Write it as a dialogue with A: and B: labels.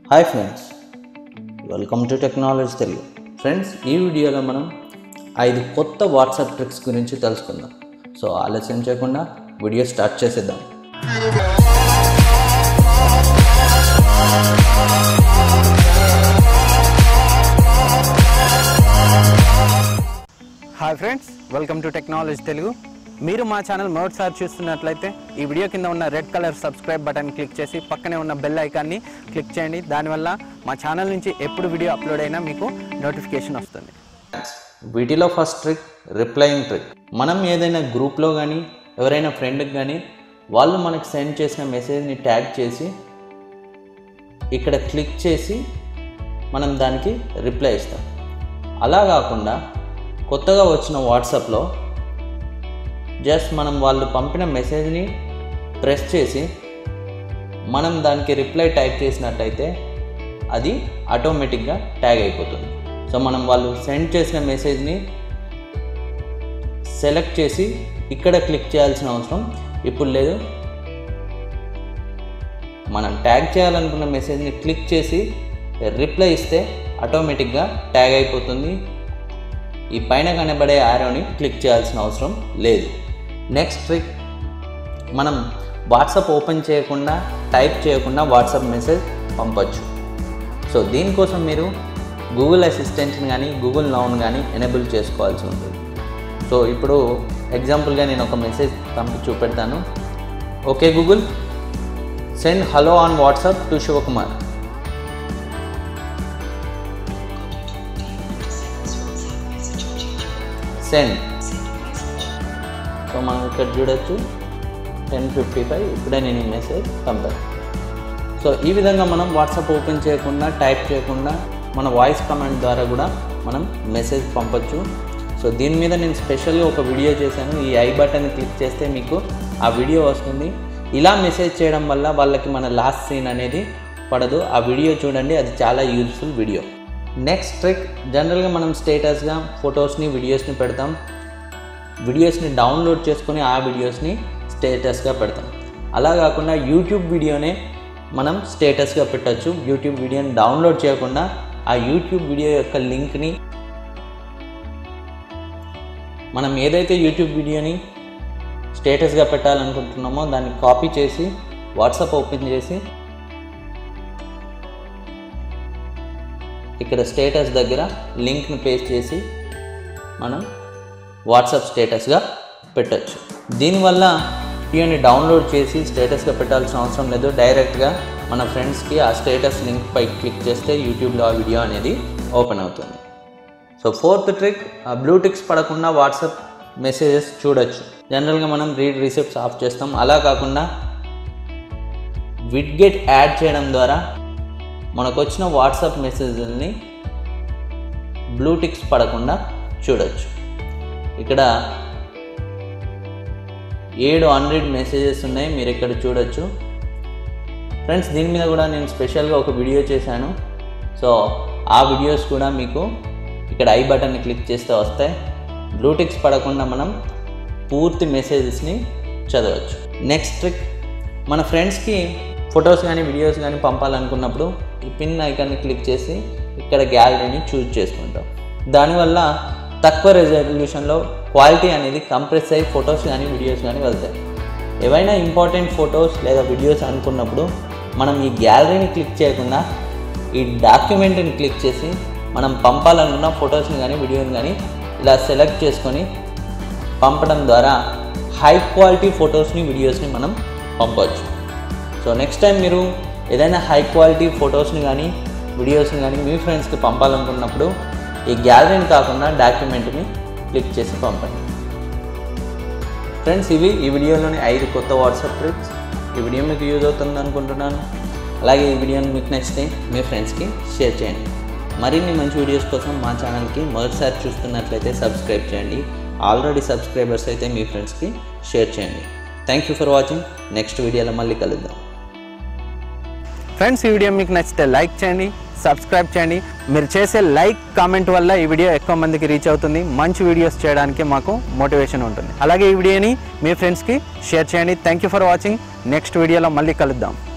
A: hi friends welcome to technology Telugu friends ఈ వీడియోలో మనం ఐదు కొత్త వాట్సాప్ ట్రిక్స్ గురించి తెలుసుకుందాం సో ఆలస్యం చేయకుండా వీడియో స్టార్ట్ చేసేద్దాం
B: hi friends welcome to technology Telugu మీరు మా ఛానల్ మొదటిసారి చూస్తున్నట్లయితే ఈ వీడియో కింద ఉన్న red colour subscribe button click చేసి పక్కనే ఉన్న బెల్ ఐకాన్ని క్లిక్ చేయండి దానివల్ల మా ఛానల్ నుంచి ఎప్పుడు వీడియో అప్లోడ్ అయినా మీకు నోటిఫికేషన్ వస్తుంది
A: వీటిలో ఫస్ట్ ట్రిక్ రిప్లైయింగ్ ట్రిక్ మనం ఏదైనా గ్రూప్లో కానీ ఎవరైనా ఫ్రెండ్కి కానీ వాళ్ళు మనకు సెండ్ చేసిన మెసేజ్ని ట్యాగ్ చేసి ఇక్కడ క్లిక్ చేసి మనం దానికి రిప్లై ఇస్తాం అలా కాకుండా కొత్తగా వచ్చిన వాట్సాప్లో జస్ట్ మనం వాళ్ళు పంపిన మెసేజ్ని ప్రెస్ చేసి మనం దానికి రిప్లై టైప్ చేసినట్టయితే అది ఆటోమేటిక్గా ట్యాగ్ అయిపోతుంది సో మనం వాళ్ళు సెండ్ చేసిన మెసేజ్ని సెలెక్ట్ చేసి ఇక్కడ క్లిక్ చేయాల్సిన అవసరం ఇప్పుడు లేదు మనం ట్యాగ్ చేయాలనుకున్న మెసేజ్ని క్లిక్ చేసి రిప్లై ఇస్తే ఆటోమేటిక్గా ట్యాగ్ అయిపోతుంది ఈ పైన కనబడే ఆరోని క్లిక్ చేయాల్సిన అవసరం లేదు నెక్స్ట్ ట్రిక్ మనం వాట్సాప్ ఓపెన్ చేయకుండా టైప్ చేయకుండా వాట్సాప్ మెసేజ్ పంపొచ్చు సో దీనికోసం మీరు గూగుల్ అసిస్టెంట్ని కానీ గూగుల్ నౌన్ కానీ ఎనేబుల్ చేసుకోవాల్సి ఉంటుంది సో ఇప్పుడు ఎగ్జాంపుల్గా నేను ఒక మెసేజ్ పంపి చూపెడతాను okay Google send hello on WhatsApp to Shivakumar send so మనం ఇక్కడ చూడొచ్చు టెన్ ఫిఫ్టీ ఫైవ్ ఇప్పుడే నేను ఈ మెసేజ్ పంపాను సో ఈ విధంగా మనం వాట్సాప్ ఓపెన్ చేయకుండా టైప్ చేయకుండా మన వాయిస్ కమాండ్ ద్వారా కూడా మనం మెసేజ్ పంపొచ్చు సో దీని మీద నేను స్పెషల్గా ఒక వీడియో చేశాను ఈ ఐ బటన్ క్లిక్ చేస్తే మీకు ఆ వీడియో వస్తుంది ఇలా మెసేజ్ చేయడం వల్ల వాళ్ళకి మన లాస్ట్ సీన్ అనేది పడదు ఆ వీడియో చూడండి అది చాలా యూజ్ఫుల్ వీడియో నెక్స్ట్ ట్రిక్ జనరల్గా మనం స్టేటస్గా ఫొటోస్ని వీడియోస్ని పెడతాం వీడియోస్ని డౌన్లోడ్ చేసుకొని ఆ వీడియోస్ని స్టేటస్గా పెడతాం అలా కాకుండా యూట్యూబ్ వీడియోనే మనం స్టేటస్గా పెట్టచ్చు యూట్యూబ్ వీడియోని డౌన్లోడ్ చేయకుండా ఆ యూట్యూబ్ వీడియో యొక్క లింక్ని మనం ఏదైతే యూట్యూబ్ వీడియోని స్టేటస్గా పెట్టాలనుకుంటున్నామో దాన్ని కాపీ చేసి వాట్సాప్ ఓపెన్ చేసి ఇక్కడ స్టేటస్ దగ్గర లింక్ని పేస్ట్ చేసి మనం వాట్సాప్ స్టేటస్గా పెట్టచ్చు దీనివల్ల వీడియోని డౌన్లోడ్ చేసి స్టేటస్గా పెట్టాల్సిన అవసరం లేదు డైరెక్ట్గా మన ఫ్రెండ్స్కి ఆ స్టేటస్ లింక్ పై క్లిక్ చేస్తే యూట్యూబ్లో ఆ వీడియో అనేది ఓపెన్ అవుతుంది సో ఫోర్త్ ట్రిక్ బ్లూటిక్స్ పడకుండా వాట్సాప్ మెసేజెస్ చూడొచ్చు జనరల్గా మనం రీడ్ రిసిప్ట్స్ ఆఫ్ చేస్తాం అలా కాకుండా విడ్గెట్ యాడ్ చేయడం ద్వారా మనకు వచ్చిన వాట్సాప్ మెసేజ్ని బ్లూటిక్స్ పడకుండా చూడొచ్చు ఇక్కడ ఏడు హండ్రెడ్ మెసేజెస్ ఉన్నాయి మీరు ఇక్కడ చూడొచ్చు ఫ్రెండ్స్ దీని మీద కూడా నేను స్పెషల్గా ఒక వీడియో చేశాను సో ఆ వీడియోస్ కూడా మీకు ఇక్కడ ఐ బటన్ని క్లిక్ చేస్తే వస్తాయి బ్లూటిక్స్ పడకుండా మనం పూర్తి మెసేజెస్ని చదవచ్చు నెక్స్ట్ ట్రిక్ మన ఫ్రెండ్స్కి ఫొటోస్ కానీ వీడియోస్ కానీ పంపాలనుకున్నప్పుడు ఈ పిన్ ఐకాన్ని క్లిక్ చేసి ఇక్కడ గ్యాలరీని చూజ్ చేసుకుంటాం దానివల్ల తక్కువ రెజల్యూషన్లో క్వాలిటీ అనేది కంప్రెస్ అయ్యి ఫొటోస్ కానీ వీడియోస్ కానీ వెళ్తాయి ఏవైనా ఇంపార్టెంట్ ఫొటోస్ లేదా వీడియోస్ అనుకున్నప్పుడు మనం ఈ గ్యాలరీని క్లిక్ చేయకుండా ఈ డాక్యుమెంట్ని క్లిక్ చేసి మనం పంపాలనుకున్న ఫొటోస్ని కానీ వీడియోని కానీ ఇలా సెలెక్ట్ చేసుకొని పంపడం ద్వారా హై క్వాలిటీ ఫొటోస్ని వీడియోస్ని మనం పంపవచ్చు సో నెక్స్ట్ టైం మీరు ఏదైనా హై క్వాలిటీ ఫొటోస్ని కానీ వీడియోస్ని కానీ మీ ఫ్రెండ్స్కి పంపాలనుకున్నప్పుడు ఈ గ్యాలరీని కాకుండా డాక్యుమెంట్ని క్లిక్ చేసి పంపండి ఫ్రెండ్స్ ఇవి ఈ వీడియోలోని ఐదు కొత్త వాట్సాప్ ట్రిక్స్ ఈ వీడియో మీకు యూజ్ అవుతుంది అనుకుంటున్నాను అలాగే ఈ వీడియోని మీకు నచ్చితే మీ ఫ్రెండ్స్కి షేర్ చేయండి మరిన్ని మంచి వీడియోస్ కోసం మా ఛానల్కి మొదటిసారి చూస్తున్నట్లయితే సబ్స్క్రైబ్ చేయండి ఆల్రెడీ సబ్స్క్రైబర్స్ అయితే మీ ఫ్రెండ్స్కి షేర్ చేయండి thank you for watching next వీడియోలో మళ్ళీ కలుద్దాం
B: ఫ్రెండ్స్ ఈ వీడియో మీకు నచ్చితే లైక్ చేయండి సబ్స్క్రైబ్ చేయండి మీరు చేసే లైక్ కామెంట్ వల్ల ఈ వీడియో ఎక్కువ మందికి రీచ్ అవుతుంది మంచి వీడియోస్ చేయడానికి మాకు మోటివేషన్ ఉంటుంది అలాగే ఈ వీడియోని మీ ఫ్రెండ్స్కి షేర్ చేయండి thank you for watching next వీడియోలో మళ్ళీ కలుద్దాం